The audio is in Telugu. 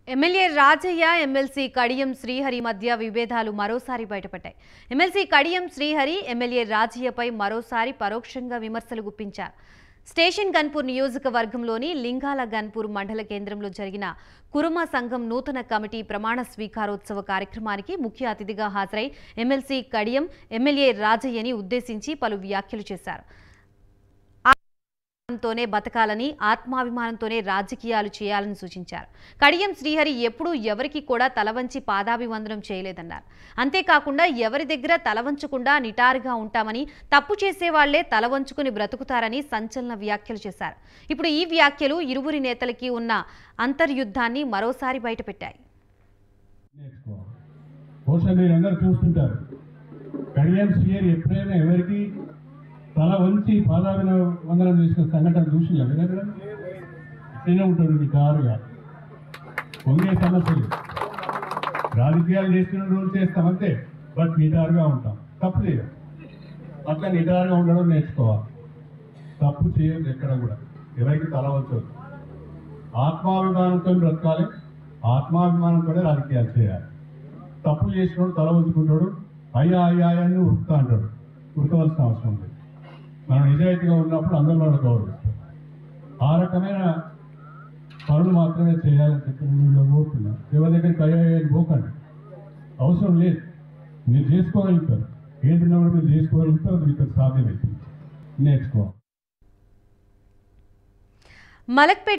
ఎమ్మెల్యే రాజయ్య ఎమ్మెల్సీ కడియం శ్రీహరి మధ్య విభేదాలు మరోసారి బయటపడ్డాయి ఎమ్మెల్సీ కడియం శ్రీహరి ఎమ్మెల్యే రాజయ్యపై మరోసారి పరోక్షంగా విమర్శలు గుప్పించారు స్టేషన్ గన్పూర్ నియోజకవర్గంలోని లింగాల గన్పూర్ మండల కేంద్రంలో జరిగిన కురుమ సంఘం నూతన కమిటీ ప్రమాణ స్వీకారోత్సవ కార్యక్రమానికి ముఖ్య అతిథిగా హాజరై ఎమ్మెల్సీ కడియం ఎమ్మెల్యే రాజయ్యని ఉద్దేశించి పలు వ్యాఖ్యలు చేశారు తోనే బతకాలని ఆత్మాభిమానంతోనే రాజకీయాలు చేయాలని సూచించారు కడియం శ్రీహరి ఎప్పుడూ ఎవరికి కూడా తలవంచి పాదాభివందనం చేయలేదన్నారు అంతేకాకుండా ఎవరి దగ్గర తలవంచకుండా నిటారుగా ఉంటామని తప్పు చేసేవాళ్లే తలవంచుకుని బ్రతుకుతారని సంచలన వ్యాఖ్యలు చేశారు ఇప్పుడు ఈ వ్యాఖ్యలు ఇరువురి నేతలకి ఉన్న అంతర్యుద్ధాన్ని మరోసారి బయటపెట్టాయి నేర్చుకోవాలి బహుశా మీరు అందరూ చూస్తుంటారు కడియం సీఆర్ ఎప్పుడైనా ఎవరికి తల వంచి పాదాభిన వందనం చేసిన సంఘటన చూసినా దగ్గర ఇట్లనే ఉంటాడు మీ కారుగా పొంగే సమస్య లేదు రాజకీయాలు చేస్తున్న రోజు చేస్తామంతే బట్ నిటారుగా ఉంటాం తప్పు లేదు అట్లా నిటారుగా ఉండడం నేర్చుకోవాలి తప్పు చేయదు ఎక్కడ కూడా ఎవరికి తల వంచవద్దు ఆత్మాభిమానంతో బ్రతకాలి ఆత్మాభిమానంతోనే రాజకీయాలు చేయాలి తప్పు చేసినోడు తల ఉంచుకుంటాడు అయ్యా అయ్యా అయ్యా అని ఉరుకుతా అంటాడు ఉరకవలసిన అవసరం లేదు మనం నిజాయితీగా ఉన్నప్పుడు అందరూ మనం గౌరవిస్తాం ఆ రకమైన పనులు మాత్రమే చేయాలని చెప్పి నేను కోరుతున్నాను ఎవరి దగ్గరికి అయ్యా అయ్యా అని పోకండి అవసరం లేదు మీరు చేసుకోగలుగుతారు ఏంటన్నా కూడా మీరు చేసుకోగలుగుతారు అది మీకు సాధ్యమవుతుంది నేర్చుకోవాలి మలక్పేట